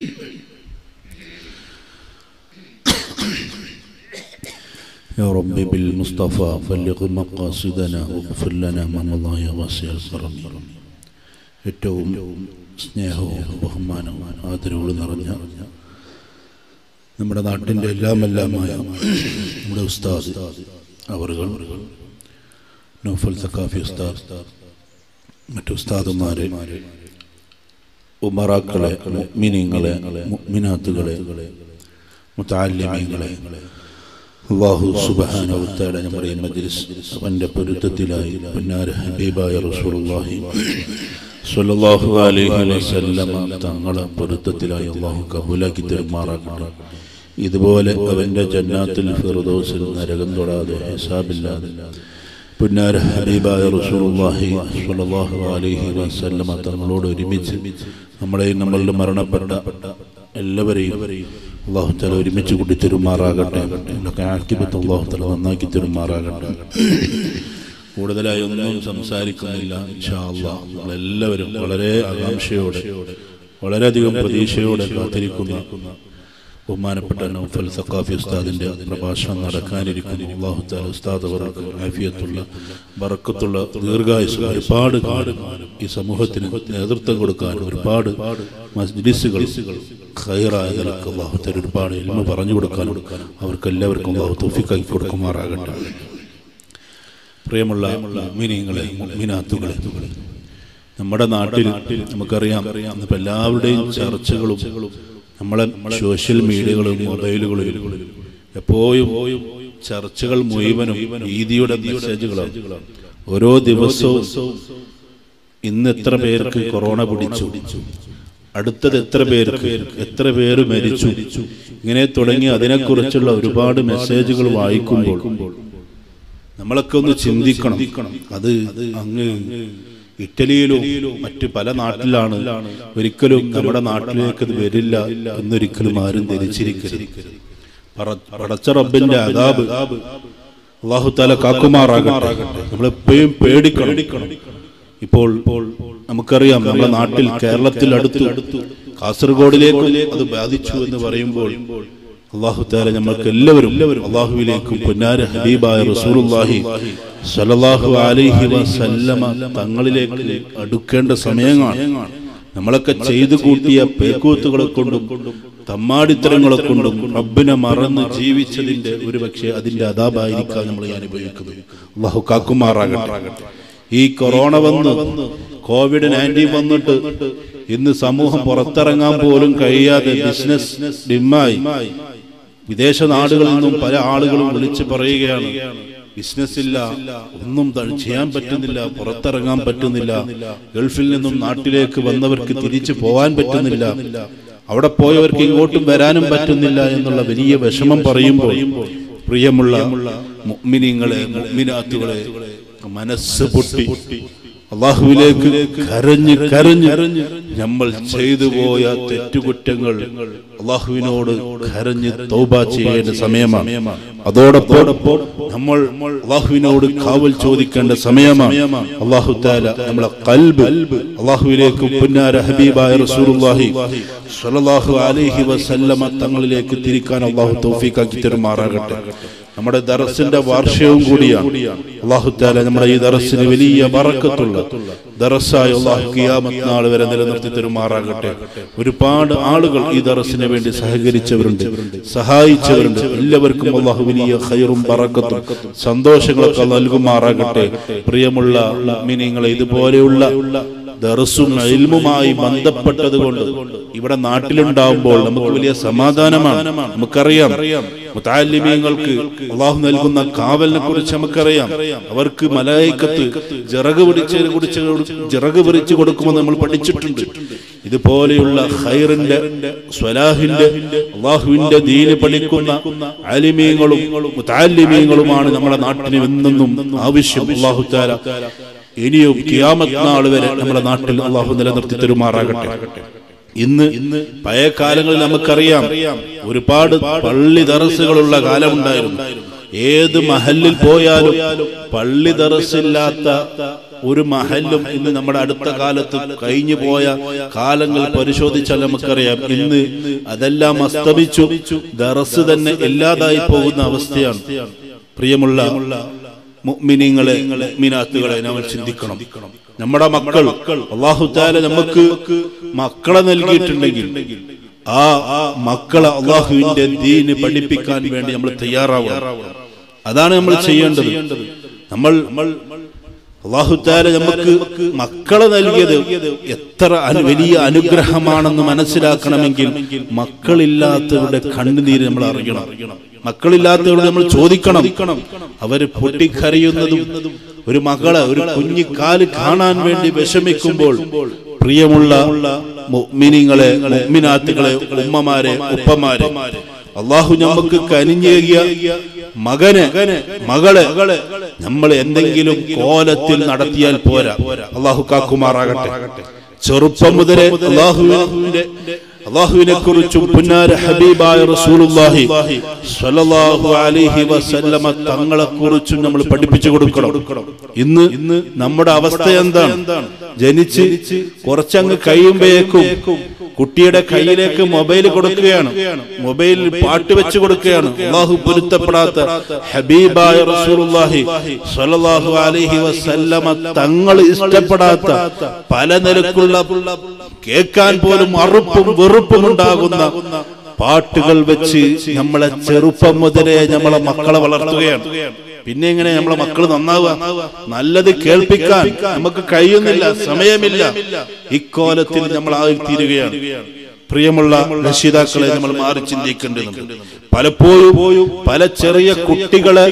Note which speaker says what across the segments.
Speaker 1: يا رب بالمصطفى بلغ مقاصدنا واغفر لنا ما مضى يا واسع الكرم ഏറ്റവും സ്നേഹവും ബഹുമാനവും ആദരവും നിറഞ്ഞ നമ്മുടെ നാട്ടിൻ്റെ എല്ലാമെല്ലാമായ നമ്മുടെ ഉസ്താദ് അവറുകൾ നൗഫൽ സക്കാഫി ഉസ്താദ് മറ്റു ഉസ്താദുമാരെ ഉമറാക്കളെ മുഅ്മിനീങ്ങളെ മുഅ്മിനാത്തുകളെ മുത്താലിമീങ്ങളെ അള്ളാഹു സുബാനവത്തയുടെ നമ്മുടെ ഈ മജ്ലിസ് അവൻ്റെ പൊരുത്തത്തിലായി പൊന്നാര ഹബീബായ റസൂലുള്ളാഹി സ്വല്ലല്ലാഹു അലൈഹി വസല്ലമ തങ്ങളെ പൊരുത്തത്തിലായി അള്ളാഹു കബൂലാക്കി തെരുമാറാക്കട്ടെ ഇതുപോലെ അവൻ്റെ ജന്നാത്തിൽ ഫിർദൗസിൽ നരകം തൊടാതെ ഹിസാബില്ലാതെ പുന്നാര ഹബീബായ റസൂലുള്ളാഹി സ്വല്ലല്ലാഹു അലൈഹി വസല്ലമ തങ്ങളോട് ഒരുമിച്ച് നമ്മളെയും നമ്മളുടെ മരണപ്പെട്ട എല്ലാവരെയും അള്ളാഹു തല ഒരുമിച്ച് കൂട്ടി തെരുമാറാകട്ടെ നമ്മളൊക്കെ ആക്കിപ്പത്ത് അള്ളാഹു തല നന്നാക്കി തെരുമാറാകട്ടെ കൂടുതലായി ഒന്നും സംസാരിക്കുന്നില്ല ഇൻഷാ അള്ളാഹ് നമ്മളെല്ലാവരും വളരെ ആകാംക്ഷയോടെ വളരെയധികം പ്രതീക്ഷയോടെ കാത്തിരിക്കുന്ന ബഹുമാനപ്പെട്ട നൗഫൽ സക്കാഫി ഉസ്താദിന്റെ പ്രഭാഷണം നടക്കാനിരിക്കുന്നു അള്ളാഹു താല ഉസ്താദ് അവർക്ക് ആഫിയത്തുള്ള ബറക്കത്തുള്ള ദീർഘായുസ് ഒരുപാട് കാട് ഈ സമൂഹത്തിന് നേതൃത്വം കൊടുക്കാൻ ഒരുപാട് മജ്ലിസുകൾ ഖൈറായ നിലക്ക് അള്ളാഹു താല ഒരുപാട് എൽമ പറഞ്ഞു കൊടുക്കാനും അവർക്ക് എല്ലാവർക്കും അള്ളാഹു തോഫിക്കാക്കി കൊടുക്കുമാറാകട്ടെ പ്രിയമുള്ള മീനിങ്ങളെ മീനാത്തുകളെ നമ്മുടെ നാട്ടിൽ നമുക്കറിയാം ഇന്നിപ്പോൾ എല്ലാവരുടെയും ചർച്ചകളും നമ്മളെ സോഷ്യൽ മീഡിയകളും മൊബൈലുകളും എപ്പോഴും ചർച്ചകൾ മുഴുവനും രീതിയുടെ മെസ്സേജുകളാണ് ഓരോ ദിവസവും ഇന്ന് എത്ര പേർക്ക് കൊറോണ പിടിച്ചു അടുത്തത് എത്ര പേർക്ക് എത്ര പേര് മരിച്ചു ഇങ്ങനെ തുടങ്ങി അതിനെക്കുറിച്ചുള്ള ഒരുപാട് മെസ്സേജുകൾ വായിക്കുമ്പോൾ നമ്മളൊക്കെ ഒന്ന് ചിന്തിക്കണം അത് അങ്ങ് ഇറ്റലിയിലോ മറ്റു പല നാട്ടിലാണ് ഒരിക്കലും നമ്മുടെ നാട്ടിലേക്ക് അത് വരില്ല എന്നൊരിക്കലും ആരും ധരിച്ചിരിക്കരുത് പടച്ച റബ്ബിന്റെ അതാബ് അള്ളാഹു താല കാക്കുമാറാകട്ടെ നമ്മളെപ്പോഴും പേടിക്കണം ഇപ്പോൾ നമുക്കറിയാം നമ്മുടെ നാട്ടിൽ കേരളത്തിൽ അടുത്ത് കാസർഗോഡിലേക്ക് അത് ബാധിച്ചു എന്ന് പറയുമ്പോൾ അള്ളാഹു താല നമ്മൾക്ക് എല്ലാവരും അള്ളാഹുവിലേക്കും പൊന്നാര ഹബീബായ റസൂലുള്ളാഹി സല്ലല്ലാഹു അലൈഹി വസല്ലമ തങ്ങളിലേക്ക് അടുക്കേണ്ട സമയമാണ് നമ്മളൊക്കെ ചെയ്തു കൂട്ടിയ പേക്കൂത്തുകളെ കൊണ്ടും തമ്മാടിത്തരങ്ങളെ കൊണ്ടും റബ്ബിനെ മറന്ന് ജീവിച്ചതിന്റെ ഒരു പക്ഷേ അതിന്റെ അതാപായിരിക്കാം നമ്മൾ അനുഭവിക്കുന്നത് അള്ളാഹു കാക്കുമാറാകട്ടെ ഈ കൊറോണ വന്ന് കോവിഡ് നയൻറ്റീൻ വന്നിട്ട് ഇന്ന് സമൂഹം പുറത്തിറങ്ങാൻ പോലും കഴിയാതെ ബിസിനസ് ഡിമ്മായി വിദേശ നാടുകളിൽ നിന്നും പല ആളുകളും വിളിച്ചു പറയുകയാണ് ബിസിനസ് ഇല്ല ഒന്നും ചെയ്യാൻ പറ്റുന്നില്ല പുറത്തിറങ്ങാൻ പറ്റുന്നില്ല ഗൾഫിൽ നിന്നും നാട്ടിലേക്ക് വന്നവർക്ക് തിരിച്ചു പോകാൻ പറ്റുന്നില്ല അവിടെ പോയവർക്ക് ഇങ്ങോട്ടും വരാനും പറ്റുന്നില്ല എന്നുള്ള വലിയ വിഷമം പറയുമ്പോൾ പ്രിയമുള്ള മുഅ്മിനീങ്ങളെ മുഅ്മിനാത്തുകളെ മനസ്സ് പൊട്ടി അള്ളാഹുവിലേക്ക് കരഞ്ഞ് കരഞ്ഞ് നമ്മൾ ചെയ്തു പോയ തെറ്റുകുറ്റങ്ങൾ അള്ളാഹുവിനോട് കരഞ്ഞ് തൗബ ചെയ്യേണ്ട സമയമാണ് അതോടൊപ്പം നമ്മൾ അള്ളാഹുവിനോട് കാവൽ ചോദിക്കേണ്ട സമയമാണ് അള്ളാഹു താല നമ്മളെ കൽബ് അള്ളാഹുവിലേക്ക് പുന്നാര ഹബീബായ റസൂലുള്ളാഹി സ്വല്ലല്ലാഹു അലൈഹി വസല്ലമ തങ്ങളിലേക്ക് തിരിക്കാൻ അള്ളാഹു തൗഫീഖാക്കി തരുമാറാകട്ടെ നമ്മുടെ ദറസിന്റെ വാർഷികവും കൂടിയാണ് അള്ളാഹു താല നമ്മുടെ ഈ ദറസിന് വലിയ ബറക്കത്തുള്ള ദറസായി അള്ളാഹു കിയാമത്ത് നാൾ വരെ നിലനിർത്തി തരുമാറാകട്ടെ ഒരുപാട് ആളുകൾ ഈ ദറസിന് വേണ്ടി സഹകരിച്ചവരുണ്ട് സഹായിച്ചവരുണ്ട് എല്ലാവർക്കും അള്ളാഹു വലിയ ഹൈറും ബറക്കത്തും സന്തോഷങ്ങളൊക്കെ നൽകുമാറാകട്ടെ പ്രിയമുള്ള മിനിങ്ങളെ ഇതുപോലെയുള്ള ദർസും ഇൽമുമായി ബന്ധപ്പെട്ടത് കൊണ്ട് ഇവിടെ നാട്ടിലുണ്ടാവുമ്പോൾ നമുക്ക് വലിയ സമാധാനമാണ് നമുക്കറിയാം മുത്താലിമീങ്ങൾക്ക് അള്ളാഹു നൽകുന്ന കാവലിനെ കുറിച്ച് നമുക്കറിയാം അവർക്ക് മലായിക്കത്ത് ചിറക് പിടിച്ച് കുടിച്ച് ചിറക് പിടിച്ചു കൊടുക്കുമെന്ന് നമ്മൾ പഠിച്ചിട്ടുണ്ട് ഇതുപോലെയുള്ള ഹൈറിന്റെ സ്വലാഹിന്റെ അള്ളാഹുവിന്റെ ദീന് പഠിക്കുന്ന ആലിമീങ്ങളും മുത്താലിമീങ്ങളുമാണ് നമ്മുടെ നാട്ടിന് എന്നെന്നും ആവശ്യം അള്ളാഹു താല ഇനിയും കിയാമത്ത് നാൾ വരെ നമ്മുടെ നാട്ടിൽ അള്ളാഹു നിലനിർത്തി തരുമാറാകട്ടെ ഇന്ന് ഇന്ന് പഴയ കാലങ്ങളിൽ നമുക്കറിയാം ഒരുപാട് പള്ളി ദറസുകളുള്ള കാലമുണ്ടായിരുന്നു ഏത് മഹലിൽ പോയാലും പള്ളി ദറസില്ലാത്ത ഒരു മഹല്ലും ഇന്ന് നമ്മുടെ അടുത്ത കാലത്ത് കഴിഞ്ഞു പോയ കാലങ്ങൾ പരിശോധിച്ചാൽ നമുക്കറിയാം ഇന്ന് അതെല്ലാം അസ്തമിച്ചു ദറസ് തന്നെ ഇല്ലാതായി പോകുന്ന അവസ്ഥയാണ് പ്രിയമുള്ള മുഅ്മിനീങ്ങളെ മുഅ്മിനാത്തുകളെ നമ്മൾ ചിന്തിക്കണം നമ്മുടെ മക്കൾ അള്ളാഹു താല നമുക്ക് മക്കളെ നൽകിയിട്ടുണ്ടെങ്കിൽ ആ മക്കളെ അള്ളാഹുവിന്റെ ദീന് പഠിപ്പിക്കാൻ വേണ്ടി നമ്മൾ തയ്യാറാവണം അതാണ് നമ്മൾ ചെയ്യേണ്ടത് നമ്മൾ അള്ളാഹു താല നമുക്ക് മക്കളെ നൽകിയത് എത്ര അനു- വലിയ അനുഗ്രഹമാണെന്ന് മനസ്സിലാക്കണമെങ്കിൽ മക്കളില്ലാത്തവരുടെ കണ്ണുനീര് നമ്മൾ അറിയണം മക്കളില്ലാത്തവരോട് നമ്മൾ ചോദിക്കണം അവര് പൊട്ടിക്കരയുന്നതും ഒരു മകളെ ഒരു കുഞ്ഞി കാല് കാണാൻ വേണ്ടി വിഷമിക്കുമ്പോൾ പ്രിയമുള്ള മുഅ്മിനീങ്ങളെ മുഅ്മിനാത്തുകളെ ഉമ്മമാരെ ഉപ്പമാരെ അള്ളാഹു നമുക്ക് കനിഞ്ഞേകിയ മകന് മകള് നമ്മൾ എന്തെങ്കിലും കോലത്തിൽ നടത്തിയാൽ പോരാ അള്ളാഹു കാക്കുമാറാകട്ടെ ചെറുപ്പം മുതലേ അള്ളാഹുവിന്റെ അള്ളാഹുവിനെ കുറിച്ചും പുന്നാര ഹബീബായ റസൂലുള്ളാഹി സ്വല്ലല്ലാഹു അലൈഹി വസല്ലമ തങ്ങളെ കുറിച്ചും നമ്മൾ പഠിപ്പിച്ചു കൊടുക്കണം ഇന്ന് ഇന്ന് നമ്മുടെ അവസ്ഥ എന്താണ് ജനിച്ച് കുറച്ചങ്ങ് കഴിയുമ്പോഴേക്കും കുട്ടിയുടെ കയ്യിലേക്ക് മൊബൈൽ കൊടുക്കുകയാണ് മൊബൈലിൽ പാട്ട് വെച്ച് കൊടുക്കുകയാണ് അള്ളാഹു പൊരുത്തപ്പെടാത്ത ഹബീബായ റസൂലുള്ളാഹി സ്വല്ലല്ലാഹു അലൈഹി വസല്ലമ തങ്ങൾ ഇഷ്ടപ്പെടാത്ത പല നിലക്കുള്ള കേൾക്കാൻ പോലും അറുപ്പും വെറുപ്പും ഉണ്ടാകുന്ന പാട്ടുകൾ വെച്ച് നമ്മളെ ചെറുപ്പം മുതലേ നമ്മളെ മക്കളെ വളർത്തുകയാണ് പിന്നെ എങ്ങനെ നമ്മളെ മക്കൾ നന്നാവുക നല്ലത് കേൾപ്പിക്കാൻ നമുക്ക് കഴിയുന്നില്ല സമയമില്ല ഇക്കോലത്തിൽ നമ്മൾ ആയി തീരുകയാണ് പ്രിയമുള്ള രക്ഷിതാക്കളെ നമ്മൾ മാറി ചിന്തിക്കേണ്ടതുണ്ട് പലപ്പോഴും പല ചെറിയ കുട്ടികളെ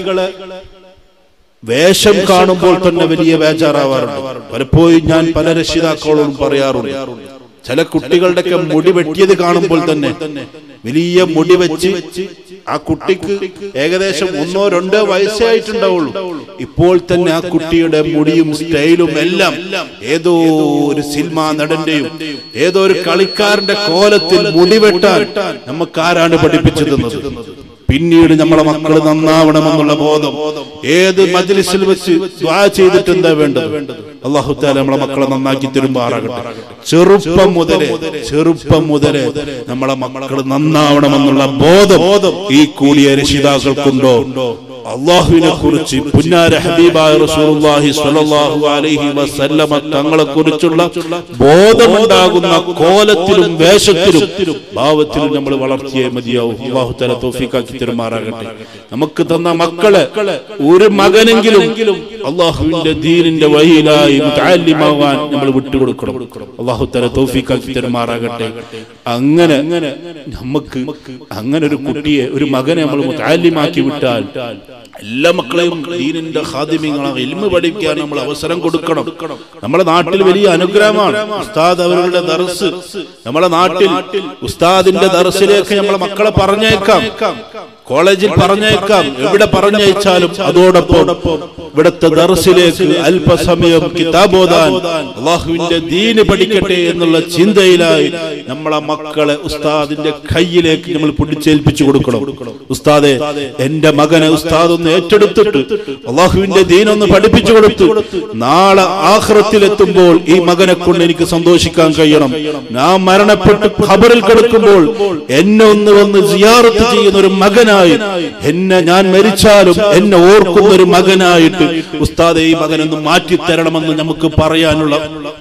Speaker 1: വേഷം കാണുമ്പോൾ തന്നെ വലിയ ബേജാറാവാറുണ്ട് പലപ്പോഴും ഞാൻ പല രക്ഷിതാക്കളോടും പറയാറുണ്ട് ചില കുട്ടികളുടെയൊക്കെ മുടി വെട്ടിയത് കാണുമ്പോൾ തന്നെ വലിയ മുടി വെച്ച് ആ കുട്ടിക്ക് ഏകദേശം ഒന്നോ രണ്ടോ വയസ്സേ ആയിട്ടുണ്ടാവുള്ളൂ ഇപ്പോൾ തന്നെ ആ കുട്ടിയുടെ മുടിയും സ്റ്റൈലും എല്ലാം ഏതോ ഒരു സിനിമാ നടന്റെയും ഏതോ ഒരു കളിക്കാരന്റെ കോലത്തിൽ മുടി വെട്ടാൻ നമുക്ക് ആരാണ് പഠിപ്പിച്ചു തന്നത് പിന്നീട് നമ്മളെ മക്കൾ നന്നാവണമെന്നുള്ള ബോധം ഏത് മജ്ലിസിൽ വെച്ച് ദ്വാ ചെയ്തിട്ട് എന്താ വേണ്ടത് അള്ളാഹു താല നമ്മളെ മക്കളെ നന്നാക്കി തരുമാറാകട്ടെ ചെറുപ്പം മുതലേ ചെറുപ്പം മുതലേ നമ്മളെ മക്കൾ നന്നാവണമെന്നുള്ള ബോധം ഈ കൂടിയ രക്ഷിതാക്കൾക്കുണ്ടോ അള്ളാഹുവിനെ കുറിച്ച് പുന്നാര ഹബീബായ റസൂലുള്ളാഹി സ്വല്ലല്ലാഹു അലൈഹി വസല്ലമ തങ്ങളെ കുറിച്ചുള്ള ബോധമുണ്ടാകുന്ന കോലത്തിലും വേഷത്തിലും ഭാവത്തിലും നമ്മൾ വളർത്തിയേ മതിയാവും അള്ളാഹു തല തോഫിക്കാക്കി തരുമാറാകട്ടെ നമുക്ക് തന്ന മക്കളെ ഒരു മകനെങ്കിലും അള്ളാഹുവിന്റെ ദീനിന്റെ വഴിയിലായി മുതല്ലിമാവാൻ നമ്മൾ വിട്ടുകൊടുക്കണം അള്ളാഹു തല തോഫിക്കാക്കി തരുമാറാകട്ടെ അങ്ങനെ നമുക്ക് അങ്ങനെ ഒരു കുട്ടിയെ ഒരു മകനെ നമ്മൾ മുതാലിമാക്കി വിട്ടാൽ എല്ലാ മക്കളെയും ദീനിന്റെ ഹാദിമ്യങ്ങളാണ് എൽമ പഠിക്കാൻ നമ്മൾ അവസരം കൊടുക്കണം നമ്മുടെ നാട്ടിൽ വലിയ അനുഗ്രഹമാണ് ഉസ്താദ് അവരുടെ ദർസ് നമ്മുടെ നാട്ടിൽ ഉസ്താദിന്റെ ദർസിലേക്ക് നമ്മളെ മക്കളെ പറഞ്ഞേക്കാം കോളേജിൽ പറഞ്ഞേക്കാം എവിടെ പറഞ്ഞയച്ചാലും അതോടൊപ്പം ഇവിടുത്തെ ദർസിലേക്ക് അല്പസമയം കിതാബോധാൻ അള്ളാഹുവിന്റെ ദീന് പഠിക്കട്ടെ എന്നുള്ള ചിന്തയിലായി നമ്മളെ മക്കളെ ഉസ്താദിന്റെ കയ്യിലേക്ക് നമ്മൾ പിടിച്ചേൽപ്പിച്ചു കൊടുക്കണം ഉസ്താദെ എന്റെ മകനെ ഉസ്താദ് ഒന്ന് ഏറ്റെടുത്തിട്ട് അള്ളാഹുവിന്റെ ദീനൊന്ന് പഠിപ്പിച്ചു കൊടുത്തു നാളെ ആഹ്റത്തിലെത്തുമ്പോൾ ഈ മകനെ കൊണ്ട് എനിക്ക് സന്തോഷിക്കാൻ കഴിയണം ഞാൻ മരണപ്പെട്ട് ഖബറിൽ കിടക്കുമ്പോൾ എന്നെ ഒന്ന് വന്ന് സിയാറത്ത് ചെയ്യുന്ന ഒരു മകനായി എന്നെ ഞാൻ മരിച്ചാലും എന്നെ ഓർക്കുന്ന ഒരു മകനായിട്ട് ഉസ്താദെ ഈ മകനൊന്ന് മാറ്റി തരണമെന്ന് നമുക്ക് പറയാനുള്ള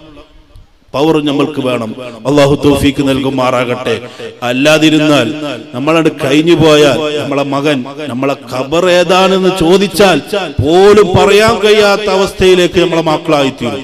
Speaker 1: പവർ നമ്മൾക്ക് വേണം അള്ളാഹു തൗഫീക്ക് നൽകുമാറാകട്ടെ അല്ലാതിരുന്നാൽ നമ്മളത് കഴിഞ്ഞു പോയാൽ നമ്മളെ മകൻ നമ്മളെ ഖബർ ഏതാണെന്ന് ചോദിച്ചാൽ പോലും പറയാൻ കഴിയാത്ത അവസ്ഥയിലേക്ക് നമ്മളെ മക്കളായിത്തീരും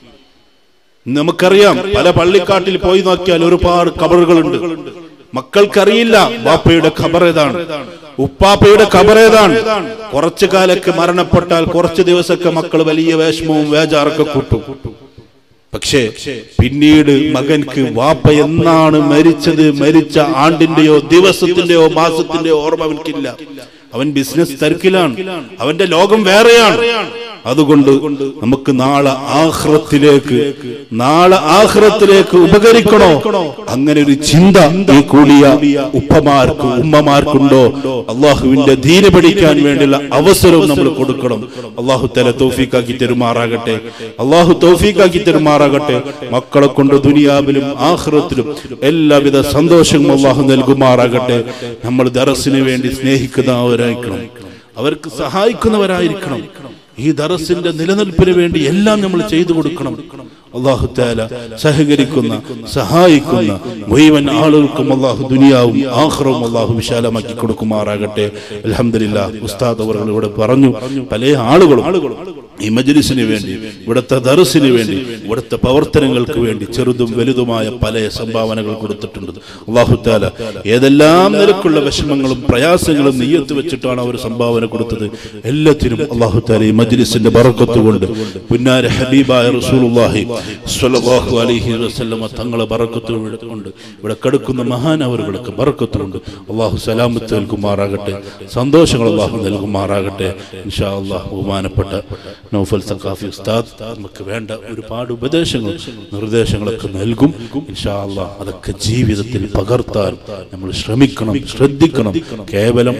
Speaker 1: നമുക്കറിയാം പല പള്ളിക്കാട്ടിൽ പോയി നോക്കിയാൽ ഒരുപാട് ഖബറുകളുണ്ട് മക്കൾക്കറിയില്ല ബാപ്പയുടെ ഖബർ ഏതാണ് ഉപ്പാപ്പയുടെ ഖബർ ഏതാണ് കുറച്ചു കാലൊക്കെ മരണപ്പെട്ടാൽ കുറച്ച് ദിവസമൊക്കെ മക്കൾ വലിയ വേഷമവും വേജാറൊക്കെ കൂട്ടും പക്ഷേ പിന്നീട് മകൻക്ക് വാപ്പ എന്നാണ് മരിച്ചത് മരിച്ച ആണ്ടിന്റെയോ ദിവസത്തിന്റെയോ മാസത്തിന്റെയോ ഓർമ്മ അവൻക്കില്ല അവൻ ബിസിനസ് തിരക്കിലാണ് അവന്റെ ലോകം വേറെയാണ് അതുകൊണ്ട് നമുക്ക് നാളെ ആഹ്റത്തിലേക്ക് നാളെ ആഹ്റത്തിലേക്ക് ഉപകരിക്കണോ അങ്ങനെ ഒരു ചിന്ത ഈ കൂടിയ ഉപ്പമാർക്ക് ഉമ്മമാർക്കുണ്ടോ അള്ളാഹുവിന്റെ ധീര പഠിക്കാൻ വേണ്ടിയുള്ള അവസരവും നമ്മൾ കൊടുക്കണം അള്ളാഹു തല തൗഫീഖാക്കി തെരുമാറാകട്ടെ അള്ളാഹു തൗഫീഖാക്കി തെരുമാറാകട്ടെ മക്കളെ കൊണ്ട് ദുനിയാവിലും ആഹ്റത്തിലും എല്ലാവിധ സന്തോഷവും അള്ളാഹു നൽകുമാറാകട്ടെ നമ്മൾ ദറസിന് വേണ്ടി സ്നേഹിക്കുന്നവരായിരിക്കണം അവർക്ക് സഹായിക്കുന്നവരായിരിക്കണം ഈ ദറസിന്റെ നിലനിൽപ്പിന് വേണ്ടി എല്ലാം നമ്മൾ ചെയ്തു കൊടുക്കണം അള്ളാഹു താല സഹകരിക്കുന്ന സഹായിക്കുന്ന മുഴുവൻ ആളുകൾക്കും അള്ളാഹു ദുനിയാവും ആഹ്റവും അള്ളാഹു വിശാലമാക്കി കൊടുക്കുമാറാകട്ടെ അലഹമില്ല ഉസ്താദ് അവർ ഇവിടെ പറഞ്ഞു പല ആളുകളും ഈ മജ്ലിസിന് വേണ്ടി ഇവിടുത്തെ ദർസിന് വേണ്ടി ഇവിടുത്തെ പ്രവർത്തനങ്ങൾക്ക് വേണ്ടി ചെറുതും വലുതുമായ പല സംഭാവനകൾ കൊടുത്തിട്ടുണ്ട് അള്ളാഹു താല ഏതെല്ലാം നിലക്കുള്ള വിഷമങ്ങളും പ്രയാസങ്ങളും നെയ്യത്ത് വെച്ചിട്ടാണ് അവർ സംഭാവന കൊടുത്തത് എല്ലാത്തിനും അള്ളാഹു താല ഈ മജ്ലിസിന്റെ ബറക്കത്ത് കൊണ്ട് പുന്നാര ഹബീബായ റസൂലുള്ളാഹി സ്വല്ലല്ലാഹു അലൈഹി വസല്ലമ തങ്ങളെ ബറക്കത്ത് കൊണ്ട് ഇവിടെ കിടക്കുന്ന മഹാനവറുകൾക്ക് ബറക്കത്തുണ്ട് അള്ളാഹു സലാമത്ത് നൽകുമാറാകട്ടെ സന്തോഷങ്ങൾ അള്ളാഹു നൽകുമാറാകട്ടെ ഇൻഷാ അള്ളാഹു ബഹുമാനപ്പെട്ട നൗഫൽ സഖാഫി ഉസ്താദ് നമുക്ക് വേണ്ട ഒരുപാട് ഉപദേശങ്ങൾ നിർദ്ദേശങ്ങളൊക്കെ നൽകും ഇൻഷാ അള്ളാഹ് അതൊക്കെ ജീവിതത്തിൽ പകർത്താൻ നമ്മൾ ശ്രമിക്കണം ശ്രദ്ധിക്കണം കേവലം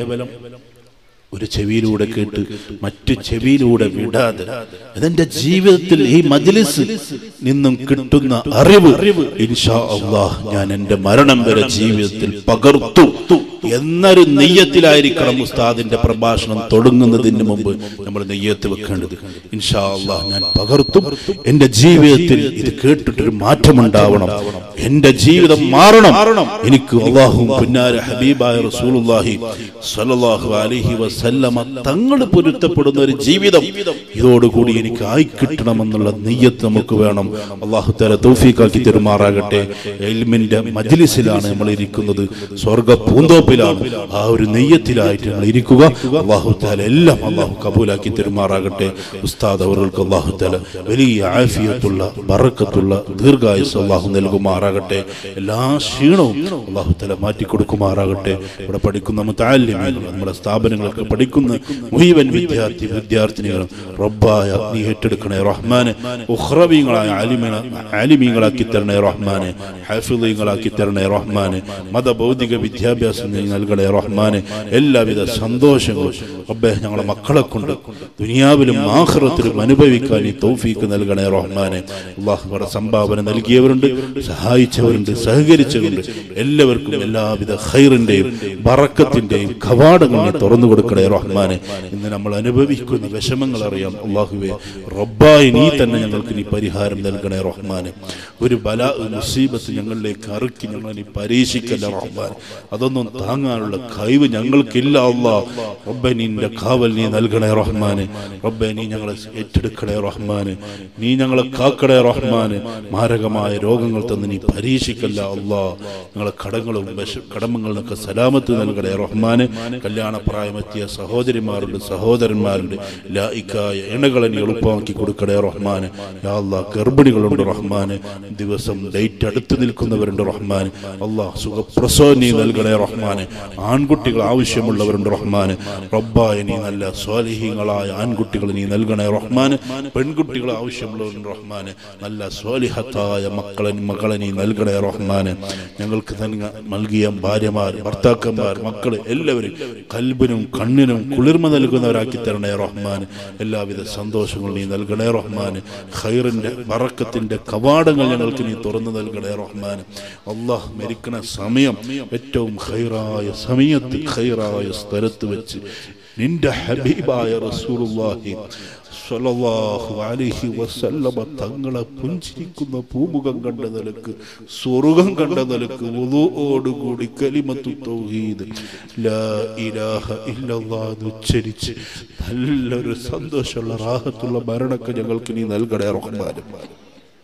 Speaker 1: ഒരു ചെവിയിലൂടെ കേട്ട് മറ്റു ചെവിയിലൂടെ വിടാതെ അതെന്റെ ജീവിതത്തിൽ ഈ മജ്ലിസ് നിന്നും കിട്ടുന്ന അറിവ് ഇൻഷാ അള്ളാഹ് ഞാൻ എന്റെ മരണം വരെ ജീവിതത്തിൽ പകർത്തു എന്നൊരു നെയ്യത്തിലായിരിക്കണം ഉസ്താദിന്റെ പ്രഭാഷണം തുടങ്ങുന്നതിന് മുമ്പ് നമ്മൾ നെയ്യത്ത് വെക്കേണ്ടത് ഇൻഷാ അള്ളാഹ് ഞാൻ പകർത്തും എന്റെ ജീവിതത്തിൽ ഇത് കേട്ടിട്ടൊരു മാറ്റമുണ്ടാവണം എന്റെ ജീവിതം മാറണം എനിക്ക് അള്ളാഹും പുന്നാര ഹബീബായ റസൂലുള്ളാഹി സ്വല്ലല്ലാഹു അലൈഹി വസല്ലമ തങ്ങൾ പൊരുത്തപ്പെടുന്ന ഒരു ജീവിതം ഇതോടുകൂടി എനിക്ക് ആയി കിട്ടണമെന്നുള്ള നെയ്യത്ത് നമുക്ക് വേണം അള്ളാഹു തല തൗഫീഖാക്കി തെരുമാറാകട്ടെ എൽമിന്റെ മജ്ലിസിലാണ് നമ്മൾ ഇരിക്കുന്നത് സ്വർഗ പൂന്തോപ്പിലാണ് ആ ഒരു നെയ്യത്തിലായിട്ട് നമ്മൾ ഇരിക്കുക അള്ളാഹു താല എല്ലാം അള്ളാഹു കബൂലാക്കി തെരുമാറാകട്ടെ ഉസ്താദ് അവർക്ക് അള്ളാഹു താല വലിയ ആഫിയത്തുള്ള ബറക്കത്തുള്ള ദീർഘായുസ് അള്ളാഹു നൽകുമാറാകട്ടെ എല്ലാ ക്ഷീണവും അള്ളാഹു താല മാറ്റി കൊടുക്കുമാറാകട്ടെ ഇവിടെ പഠിക്കുന്ന മുത്താലിമീങ്ങൾ നമ്മുടെ സ്ഥാപനങ്ങളൊക്കെ പഠിക്കുന്ന മുഴുവൻ വിദ്യാർത്ഥി വിദ്യാർത്ഥിനികളും റബ്ബായ നീ ഏറ്റെടുക്കണേ റഹ്മാനെ ഉഹ്റവീങ്ങളായ ആലിമീങ്ങള ആലിമീങ്ങളാക്കി തരണേ റഹ്മാനെ ഹാഫിളീങ്ങളാക്കി തരണേ റഹ്മാനെ മതഭൗതിക വിദ്യാഭ്യാസം നീ നൽകണേ റഹ്മാനെ എല്ലാവിധ സന്തോഷങ്ങളും റബ്ബെ ഞങ്ങളെ മക്കളെ കൊണ്ട് ദുനിയാവിലും ആഹ്റത്തിലും അനുഭവിക്കാൻ ഈ തൗഫീക്ക് നൽകണേ റഹ്മാനെ അള്ളാഹു ഇവിടെ സംഭാവന നൽകിയവരുണ്ട് സഹായിച്ചവരുണ്ട് സഹകരിച്ചവരുണ്ട് എല്ലാവർക്കും എല്ലാവിധ ഖൈറിന്റെയും ബറക്കത്തിന്റെയും കവാടങ്ങൾ നീ തുറന്നു കൊടുക്കണേ റഹ്മാനെ ഇന്ന് നമ്മൾ അനുഭവിക്കുന്ന വിഷമങ്ങൾ അറിയാം അള്ളാഹുവെ റബ്ബായി നീ തന്നെ ഞങ്ങൾക്ക് നീ പരിഹാരം നൽകണേ റഹ്മാനെ ഒരു ബല മുസീബത്ത് ഞങ്ങളിലേക്ക് അറുക്കി ഞങ്ങൾ നീ പരീക്ഷിക്കല്ല റഹ്മാൻ അതൊന്നും താങ്ങാനുള്ള കഴിവ് ഞങ്ങൾക്കില്ല അള്ളാ റബ്ബെ നിന്റെ കാവൽ നീ നൽകണേ റഹ്മാനെ റബ്ബെ നീ ഞങ്ങളെ ഏറ്റെടുക്കണേ റഹ്മാനെ നീ ഞങ്ങളെ കാക്കണേ റഹ്മാനെ മാരകമായ രോഗങ്ങൾ തന്ന് നീ പരീക്ഷിക്കല്ല അള്ളാ ഞങ്ങളെ കടങ്ങളും വിഷ കടമങ്ങളിലൊക്കെ സലാമത്ത് നൽകണേ റഹ്മാനെ കല്യാണ പ്രായമെത്തിയ സഹോദരിമാരുണ്ട് സഹോദരന്മാരുണ്ട് ലായിക്കായ ഇണകളെ നീ എളുപ്പമാക്കി കൊടുക്കണേ റഹ്മാനെ യാ അല്ലാ ഗർഭിണികളുണ്ട് റഹ്മാനെ ദിവസം ഡേറ്റ് അടുത്ത് നിൽക്കുന്നവരുണ്ട് റഹ്മാനെ അള്ളാഹ് സുഖപ്രസവം നീ നൽകണേ റഹ്മാനെ ആൺകുട്ടികൾ ആവശ്യമുള്ളവരുണ്ട് റഹ്മാനെ റബ്ബായ നീ നല്ല സ്വാലിഹീങ്ങളായ ആൺകുട്ടികൾ നീ നൽകണേ റഹ്മാനെ പെൺകുട്ടികൾ ആവശ്യമുള്ളവരുണ്ട് റഹ്മാനെ നല്ല സ്വാലിഹത്തായ മക്കളെ മകളെ നീ നൽകണേ റഹ്മാനെ ഞങ്ങൾക്ക് നൽക നൽകിയ ഭാര്യമാർ ഭർത്താക്കന്മാർ മക്കള് എല്ലാവരും കൽബിനും കണ്ണിനും കുളിർമ നൽകുന്നവരാക്കി തരണേ റഹ്മാൻ എല്ലാവിധ സന്തോഷങ്ങളും നീ നൽകണേ റഹ്മാൻ ഖൈറിന്റെ ബറക്കത്തിന്റെ കവാടങ്ങൾ ഞങ്ങൾക്ക് നീ തുറന്നു നൽകണേ റഹ്മാൻ അള്ളാഹ് മരിക്കണ സമയം ഏറ്റവും ഖൈറായ സമയത്ത് ഖൈറായ സ്ഥലത്ത് വെച്ച് നിന്റെ ഹബീബായ റസൂലുള്ളാഹി സ്വല്ലല്ലാഹു അലൈഹി വസല്ലമ തങ്ങളെ പുഞ്ചിരിക്കുന്ന പൂമുഖം കണ്ട നിലക്ക് സ്വർഗം കണ്ട നിലക്ക് വുളുഓടുകൂടി കലിമത്തു തൗഹീദ് ലാ ഇലാഹ ഇല്ലല്ലാഹ് എന്ന് ഉച്ചരിച്ച് നല്ലൊരു സന്തോഷമുള്ള റാഹത്തുള്ള മരണമൊക്കെ ഞങ്ങൾക്ക് നീ നൽകണേ റഹ്മാൻ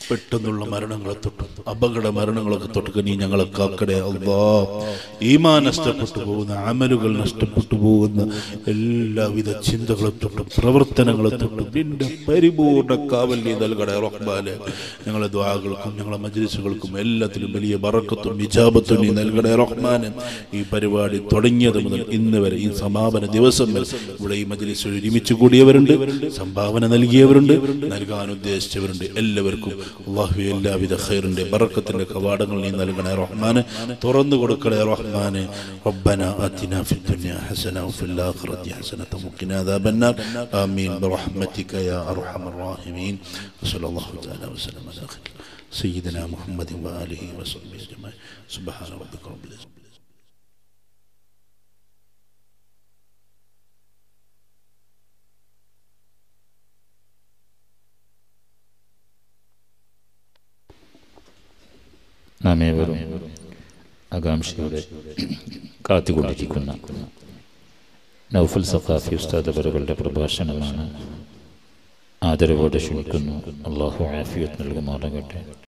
Speaker 1: പെട്ടെന്നുള്ള മരണങ്ങളെ തൊട്ടും അപകട മരണങ്ങളൊക്കെ തൊട്ടൊക്കെ നീ ഞങ്ങളെ കാക്കടേ അള്ളാ ഈമാ നഷ്ടപ്പെട്ടു പോകുന്ന അമലുകൾ നഷ്ടപ്പെട്ടു പോകുന്ന എല്ലാവിധ ചിന്തകളെ തൊട്ടും പ്രവർത്തനങ്ങളെ തൊട്ടും നിന്റെ പരിപൂർണ കാവൽ നീ നൽകണേ റഹ്മാനെ ഞങ്ങളെ ദ്വാകൾക്കും ഞങ്ങളെ മജ്ലിസുകൾക്കും എല്ലാത്തിലും വലിയ ബറക്കത്തും വിജാപത്തും നീ നൽകണേ റഹ്മാനെ ഈ പരിപാടി തുടങ്ങിയത് മുതൽ ഇന്ന് വരെ ഈ സമാപന ദിവസം വരെ ഇവിടെ ഈ മജ്ലിസിൽ ഒരുമിച്ച് കൂടിയവരുണ്ട് സംഭാവന നൽകിയവരുണ്ട് നൽകാൻ ഉദ്ദേശിച്ചവരുണ്ട് എല്ലാവർക്കും അള്ളാഹു എല്ലാവിധ ഖൈറിന്റെ ബറക്കത്തിന്റെ കവാടങ്ങൾ നീ നൽകണേ റഹ്മാന് തുറന്നു കൊടുക്കണേ റഹ്മാന് ربنا آتنا في الدنيا حسنة وفي الآخرة حسنة وقنا عذاب النار آمين برحمتك يا أرحم الراحمين وصلى الله تعالى وسلم على خير سيدنا محمد وآله وصحبه أجمعين سبحان ربك رب العزة
Speaker 2: നാം ഏവരും ആകാംക്ഷയോടെ കാത്തുകൊണ്ടിരിക്കുന്ന നൗഫൽ സഖാഫി ഉസ്താദ് അവറുകളുടെ പ്രഭാഷണമാണ് ആദരവോടെ ക്ഷണിക്കുന്നു അള്ളാഹു ആഫിയത്ത് നൽകുമാറാകട്ടെ